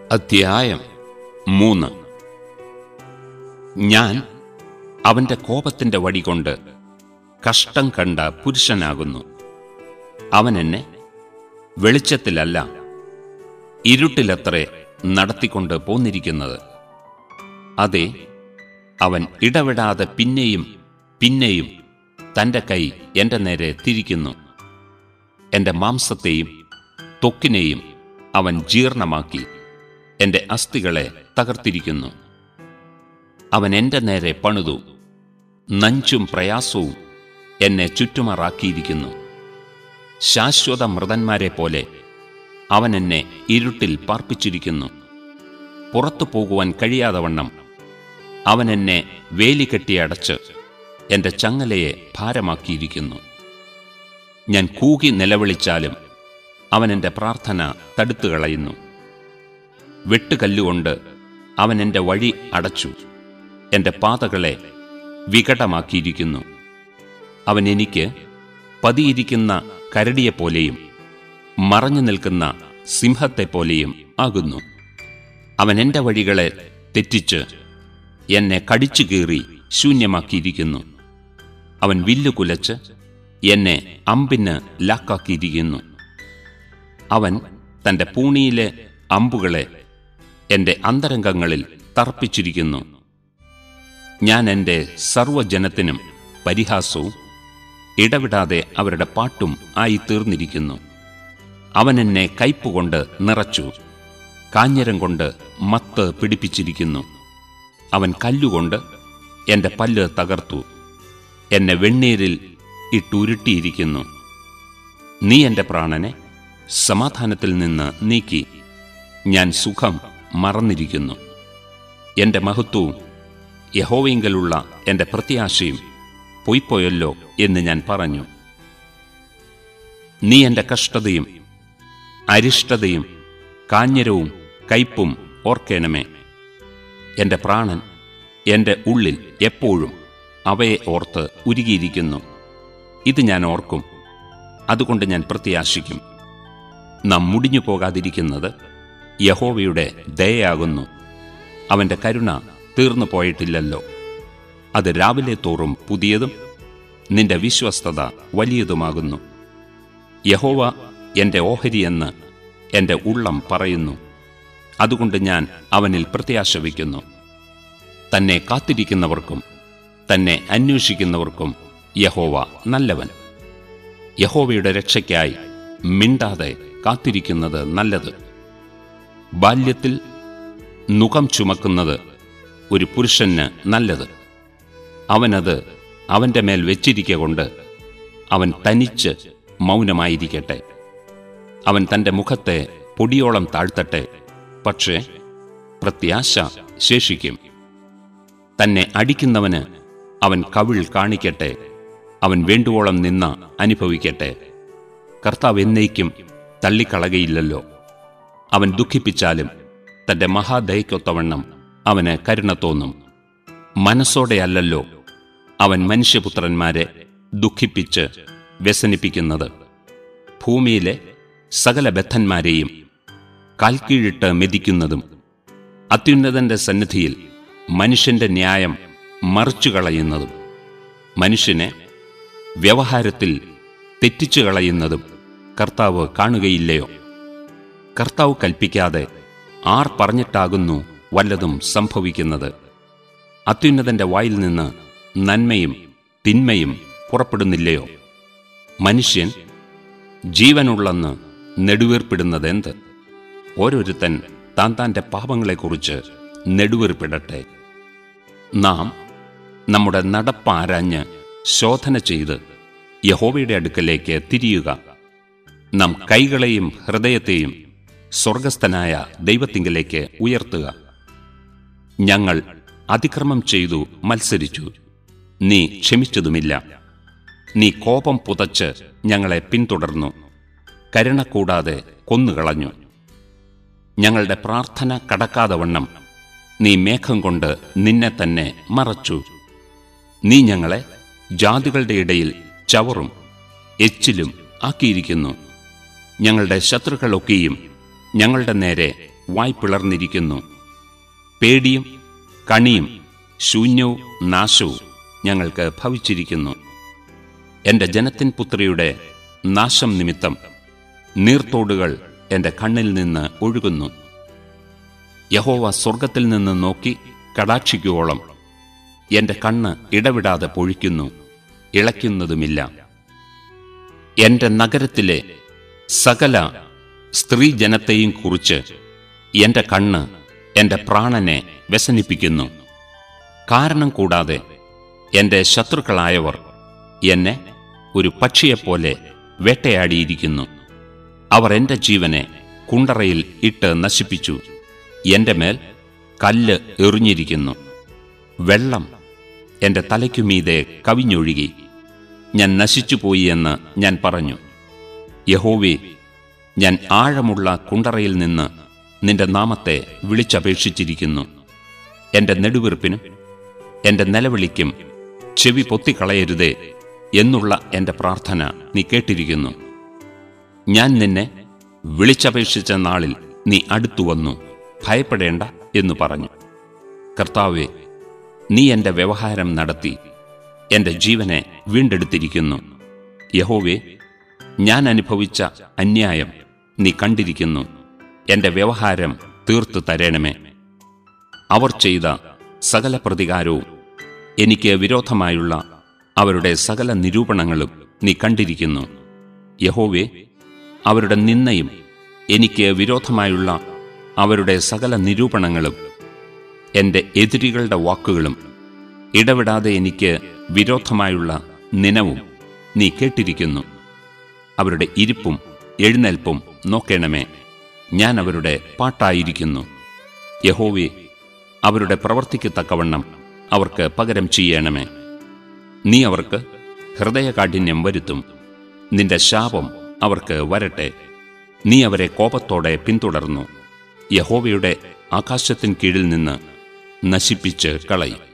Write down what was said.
അധ്യായം മൂന്ന് ഞാൻ അവന്റെ കോപത്തിന്റെ വടികൊണ്ട് കഷ്ടം കണ്ട പുരുഷനാകുന്നു അവൻ എന്നെ വെളിച്ചത്തിലല്ല ഇരുട്ടിലത്രേ നടത്തിക്കൊണ്ട് പോന്നിരിക്കുന്നത് അതെ അവൻ ഇടവിടാതെ പിന്നെയും പിന്നെയും തന്റെ കൈ എന്റെ നേരെ തിരിക്കുന്നു എന്റെ മാംസത്തെയും ത്വക്കിനെയും അവൻ ജീർണമാക്കി എന്റെ അസ്ഥികളെ തകർത്തിരിക്കുന്നു അവൻ എന്റെ നേരെ പണിതു നഞ്ചും പ്രയാസവും എന്നെ ചുറ്റുമാറാക്കിയിരിക്കുന്നു ശാശ്വത മൃതന്മാരെ പോലെ അവൻ എന്നെ ഇരുട്ടിൽ പാർപ്പിച്ചിരിക്കുന്നു പുറത്തു പോകുവാൻ കഴിയാതെ വണ്ണം അവൻ എന്നെ വേലി കെട്ടിയടച്ച് എന്റെ ചങ്ങലയെ ഭാരമാക്കിയിരിക്കുന്നു ഞാൻ കൂകി നിലവിളിച്ചാലും അവൻ എന്റെ പ്രാർത്ഥന തടുത്തു കളയുന്നു വെട്ടുകല്ലുകൊണ്ട് അവൻ എന്റെ വഴി അടച്ചു എന്റെ പാതകളെ വികടമാക്കിയിരിക്കുന്നു അവൻ എനിക്ക് പതിയിരിക്കുന്ന കരടിയെപ്പോലെയും മറഞ്ഞു നിൽക്കുന്ന സിംഹത്തെപ്പോലെയും ആകുന്നു അവൻ എന്റെ വഴികളെ തെറ്റിച്ച് എന്നെ കടിച്ചു കീറി ശൂന്യമാക്കിയിരിക്കുന്നു അവൻ വില്ലു കുലച്ച് എന്നെ അമ്പിന് ലാക്കാക്കിയിരിക്കുന്നു അവൻ തന്റെ പൂണിയിലെ അമ്പുകളെ എന്റെ അന്തരംഗങ്ങളിൽ തർപ്പിച്ചിരിക്കുന്നു ഞാൻ എന്റെ സർവജനത്തിനും പരിഹാസവും ഇടവിടാതെ അവരുടെ പാട്ടും ആയി തീർന്നിരിക്കുന്നു അവൻ എന്നെ കയ്പുകൊണ്ട് നിറച്ചു കാഞ്ഞിരം കൊണ്ട് മത്ത് പിടിപ്പിച്ചിരിക്കുന്നു അവൻ കല്ലുകൊണ്ട് എന്റെ പല്ല് തകർത്തു എന്നെ വെണ്ണീരിൽ ഇട്ടുരുട്ടിയിരിക്കുന്നു നീ എന്റെ പ്രാണനെ സമാധാനത്തിൽ നിന്ന് നീക്കി ഞാൻ സുഖം മറന്നിരിക്കുന്നു എന്റെ മഹത്വവും യഹോവെങ്കലുള്ള എന്റെ പ്രത്യാശയും പൊയ്പോയല്ലോ എന്ന് ഞാൻ പറഞ്ഞു നീ എന്റെ കഷ്ടതയും അരിഷ്ടതയും കാഞ്ഞിരവും കയ്പും ഓർക്കേണമേ എന്റെ പ്രാണൻ എന്റെ ഉള്ളിൽ എപ്പോഴും അവയെ ഓർത്ത് ഉരുകിയിരിക്കുന്നു ഇത് ഞാൻ ഓർക്കും അതുകൊണ്ട് ഞാൻ പ്രത്യാശിക്കും നാം മുടിഞ്ഞു പോകാതിരിക്കുന്നത് യഹോവയുടെ ദയയാകുന്നു അവന്റെ കരുണ തീർന്നു പോയിട്ടില്ലല്ലോ അത് രാവിലെ തോറും പുതിയതും നിന്റെ വിശ്വസ്തത വലിയതുമാകുന്നു യഹോവ എന്റെ ഓഹരിയെന്ന് എന്റെ ഉള്ളം പറയുന്നു അതുകൊണ്ട് ഞാൻ അവനിൽ പ്രത്യാശ വയ്ക്കുന്നു തന്നെ കാത്തിരിക്കുന്നവർക്കും തന്നെ അന്വേഷിക്കുന്നവർക്കും യഹോവ നല്ലവൻ യഹോവയുടെ രക്ഷയ്ക്കായി മിണ്ടാതെ കാത്തിരിക്കുന്നത് നല്ലത് ബാല്യത്തിൽ നുഖം ചുമക്കുന്നത് ഒരു പുരുഷന് നല്ലത് അവനത് അവന്റെ മേൽ വെച്ചിരിക്ക കൊണ്ട് അവൻ തനിച്ച് മൗനമായിരിക്കട്ടെ അവൻ തന്റെ മുഖത്തെ പൊടിയോളം താഴ്ത്തട്ടെ പക്ഷേ പ്രത്യാശ ശേഷിക്കും തന്നെ അടിക്കുന്നവന് അവൻ കവിൾ കാണിക്കട്ടെ അവൻ വേണ്ടുവോളം നിന്ന അനുഭവിക്കട്ടെ കർത്താവ് എന്നേക്കും തള്ളിക്കളകയില്ലല്ലോ അവൻ ദുഃഖിപ്പിച്ചാലും തന്റെ മഹാദയക്കൊത്തവണ്ണം അവന് കരുണ തോന്നും മനസ്സോടെയല്ലല്ലോ അവൻ മനുഷ്യപുത്രന്മാരെ ദുഃഖിപ്പിച്ച് വ്യസനിപ്പിക്കുന്നത് ഭൂമിയിലെ സകല ബദ്ധന്മാരെയും കാൽക്കീഴിട്ട് മെതിക്കുന്നതും അത്യുന്നതന്റെ സന്നിധിയിൽ മനുഷ്യന്റെ ന്യായം മറിച്ചു കളയുന്നതും മനുഷ്യനെ വ്യവഹാരത്തിൽ തെറ്റിച്ചു കളയുന്നതും കർത്താവ് കാണുകയില്ലയോ കർത്താവ് കൽപ്പിക്കാതെ ആർ പറഞ്ഞിട്ടാകുന്നു വല്ലതും സംഭവിക്കുന്നത് അത്യുന്നതന്റെ വായിൽ നിന്ന് നന്മയും തിന്മയും പുറപ്പെടുന്നില്ലയോ മനുഷ്യൻ ജീവനുള്ളെന്ന് നെടുവീർപ്പിടുന്നതെന്ത് ഓരോരുത്തൻ താൻ താൻ്റെ പാപങ്ങളെക്കുറിച്ച് നെടുവീർപ്പിടട്ടെ നാം നമ്മുടെ നടപ്പാരാഞ്ഞ് ശോധന ചെയ്ത് യഹോവയുടെ അടുക്കലേക്ക് തിരിയുക നാം കൈകളെയും ഹൃദയത്തെയും സ്വർഗസ്ഥനായ ദൈവത്തിങ്കലേക്ക് ഉയർത്തുക ഞങ്ങൾ അതിക്രമം ചെയ്തു മത്സരിച്ചു നീ ക്ഷമിച്ചതുമില്ല നീ കോപം പുതച്ച് ഞങ്ങളെ പിന്തുടർന്നു കരുണ കൂടാതെ കൊന്നുകളഞ്ഞു ഞങ്ങളുടെ പ്രാർത്ഥന കടക്കാതെ വണ്ണം നീ മേഘം കൊണ്ട് നിന്നെ തന്നെ മറച്ചു നീ ഞങ്ങളെ ജാതികളുടെ ഇടയിൽ ചവറും എച്ചിലും ആക്കിയിരിക്കുന്നു ഞങ്ങളുടെ ശത്രുക്കളൊക്കെയും ഞങ്ങളുടെ നേരെ വായ് പിളർന്നിരിക്കുന്നു പേടിയും കണിയും ശൂന്യവും നാശവും ഞങ്ങൾക്ക് ഭവിച്ചിരിക്കുന്നു എന്റെ ജനത്തിൻ പുത്രിയുടെ നാശം നിമിത്തം നീർത്തോടുകൾ എന്റെ കണ്ണിൽ നിന്ന് ഒഴുകുന്നു യഹോവ സ്വർഗത്തിൽ നിന്ന് നോക്കി കടാക്ഷിക്കുവോളം എന്റെ കണ്ണ് ഇടവിടാതെ പൊഴിക്കുന്നു ഇളയ്ക്കുന്നതുമില്ല എന്റെ നഗരത്തിലെ സകല സ്ത്രീജനത്തെയും കുറിച്ച് എന്റെ കണ്ണ് എന്റെ പ്രാണനെ വ്യസനിപ്പിക്കുന്നു കാരണം കൂടാതെ എന്റെ ശത്രുക്കളായവർ എന്നെ ഒരു പക്ഷിയെപ്പോലെ വേട്ടയാടിയിരിക്കുന്നു അവർ എന്റെ ജീവനെ കുണ്ടറയിൽ ഇട്ട് നശിപ്പിച്ചു എന്റെ മേൽ കല്ല് എറിഞ്ഞിരിക്കുന്നു വെള്ളം എന്റെ തലയ്ക്കുമീതെ കവിഞ്ഞൊഴുകി ഞാൻ നശിച്ചുപോയി എന്ന് ഞാൻ പറഞ്ഞു യഹോവേ ഞാൻ ആഴമുള്ള കുണ്ടറയിൽ നിന്ന് നിന്റെ നാമത്തെ വിളിച്ചപേക്ഷിച്ചിരിക്കുന്നു എന്റെ നെടുവീർപ്പിനും എന്റെ നിലവിളിക്കും ചെവി പൊത്തിക്കളയരുതേ എന്നുള്ള എന്റെ പ്രാർത്ഥന നീ കേട്ടിരിക്കുന്നു ഞാൻ നിന്നെ വിളിച്ചപേക്ഷിച്ച നാളിൽ നീ അടുത്തു വന്നു ഭയപ്പെടേണ്ട എന്നു പറഞ്ഞു കർത്താവെ നീ എന്റെ വ്യവഹാരം നടത്തി എന്റെ ജീവനെ വീണ്ടെടുത്തിരിക്കുന്നു യഹോവേ ഞാൻ അനുഭവിച്ച അന്യായം നീ കണ്ടിരിക്കുന്നു എന്റെ വ്യവഹാരം തീർത്തു തരണമേ അവർ ചെയ്ത സകല പ്രതികാരവും എനിക്ക് വിരോധമായുള്ള അവരുടെ സകല നിരൂപണങ്ങളും നീ കണ്ടിരിക്കുന്നു യഹോവേ അവരുടെ നിന്നയും എനിക്ക് വിരോധമായുള്ള അവരുടെ സകല നിരൂപണങ്ങളും എന്റെ എതിരികളുടെ വാക്കുകളും ഇടവിടാതെ എനിക്ക് വിരോധമായുള്ള നിനവും നീ കേട്ടിരിക്കുന്നു അവരുടെ ഇരിപ്പും എഴുന്നേൽപ്പും നോക്കേണമേ ഞാൻ അവരുടെ പാട്ടായിരിക്കുന്നു യഹോവേ അവരുടെ പ്രവർത്തിക്ക് തക്കവണ്ണം അവർക്ക് പകരം ചെയ്യണമേ നീ അവർക്ക് ഹൃദയകാഠിന്യം വരുത്തും നിന്റെ ശാപം അവർക്ക് വരട്ടെ നീ അവരെ കോപത്തോടെ പിന്തുടർന്നു യഹോവയുടെ ആകാശത്തിൻ കീഴിൽ നിന്ന് നശിപ്പിച്ച് കളയും